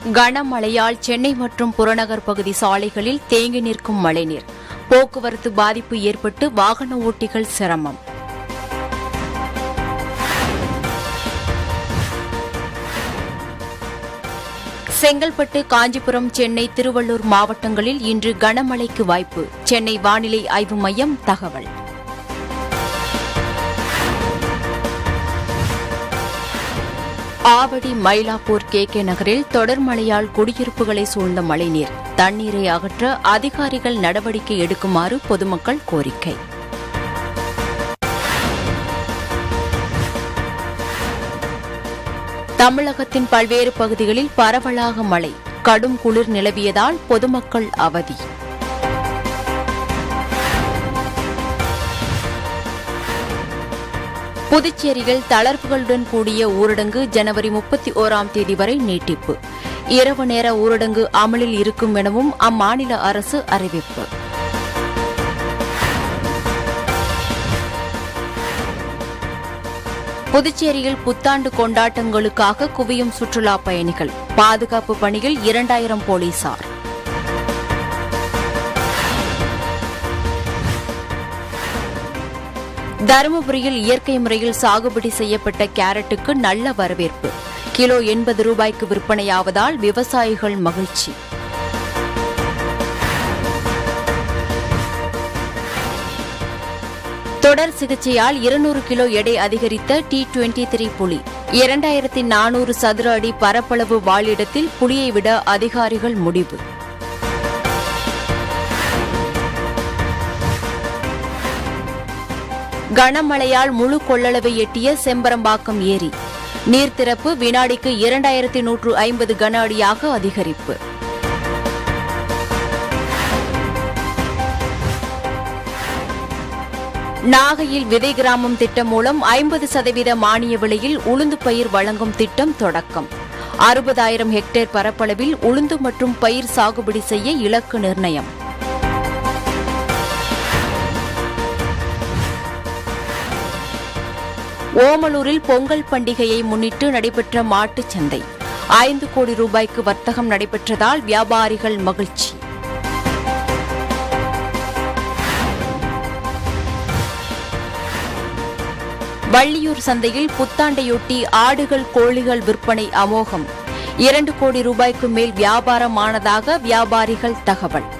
கனமழையால் சென்னை மற்றும் புறநகர் பகுதி சாலைகளில் தேங்கி நிற்கும் மழைநீர் போக்குவரத்து பாதிப்பு ஏற்பட்டு வாகன ஓட்டிகள் சிரமம் செங்கல்பட்டு காஞ்சிபுரம் சென்னை திருவள்ளூர் மாவட்டங்களில் இன்று கனமழைக்கு வாய்ப்பு சென்னை வானிலை ஆய்வு மையம் தகவல் ஆவடி மயிலாப்பூர் கே கே நகரில் தொடர் மழையால் குடியிருப்புகளை சூழ்ந்த மழைநீர் தண்ணீரை அகற்ற அதிகாரிகள் நடவடிக்கை எடுக்குமாறு பொதுமக்கள் கோரிக்கை தமிழகத்தின் பல்வேறு பகுதிகளில் பரவலாக மழை கடும் குளிர் நிலவியதால் பொதுமக்கள் அவதி புதுச்சேரியில் தளர்வுகளுடன் கூடிய ஊரடங்கு ஜனவரி முப்பத்தி ஓராம் தேதி வரை நீட்டிப்பு இரவு நேர ஊரடங்கு அமலில் இருக்கும் எனவும் அம்மாநில அரசு அறிவிப்பு புதுச்சேரியில் புத்தாண்டு கொண்டாட்டங்களுக்காக குவியும் சுற்றுலா பயணிகள் பாதுகாப்பு பணியில் இரண்டாயிரம் போலீசார் தருமபுரியில் இயற்கை முறையில் சாகுபடி செய்யப்பட்ட கேரட்டுக்கு நல்ல வரவேற்பு கிலோ எண்பது ரூபாய்க்கு விற்பனையாவதால் விவசாயிகள் மகிழ்ச்சி தொடர் சிகிச்சையால் இருநூறு கிலோ எடை அதிகரித்த டி டுவெண்டி த்ரீ புலி இரண்டாயிரத்தி நானூறு சதுர அடி பரப்பளவு வாழிடத்தில் புலியை விட அதிகாரிகள் முடிவு கனமழையால் முழு கொள்ளளவை எட்டிய செம்பரம்பாக்கம் ஏரி நீர் திறப்பு வினாடிக்கு இரண்டாயிரத்தி நூற்று ஐம்பது கன அடியாக அதிகரிப்பு நாகையில் விதை கிராமம் திட்டம் மூலம் ஐம்பது சதவீத மானிய விலையில் உளுந்து பயிர் வழங்கும் திட்டம் தொடக்கம் அறுபதாயிரம் ஹெக்டேர் பரப்பளவில் உளுந்து மற்றும் பயிர் சாகுபடி செய்ய இலக்கு நிர்ணயம் ஓமலூரில் பொங்கல் பண்டிகையை முன்னிட்டு நடைபெற்ற மாட்டுச் சந்தை ஐந்து கோடி ரூபாய்க்கு வர்த்தகம் நடைபெற்றதால் வியாபாரிகள் மகிழ்ச்சி வள்ளியூர் சந்தையில் புத்தாண்டையொட்டி ஆடுகள் கோழிகள் விற்பனை அமோகம் இரண்டு கோடி ரூபாய்க்கு மேல் வியாபாரமானதாக வியாபாரிகள் தகவல்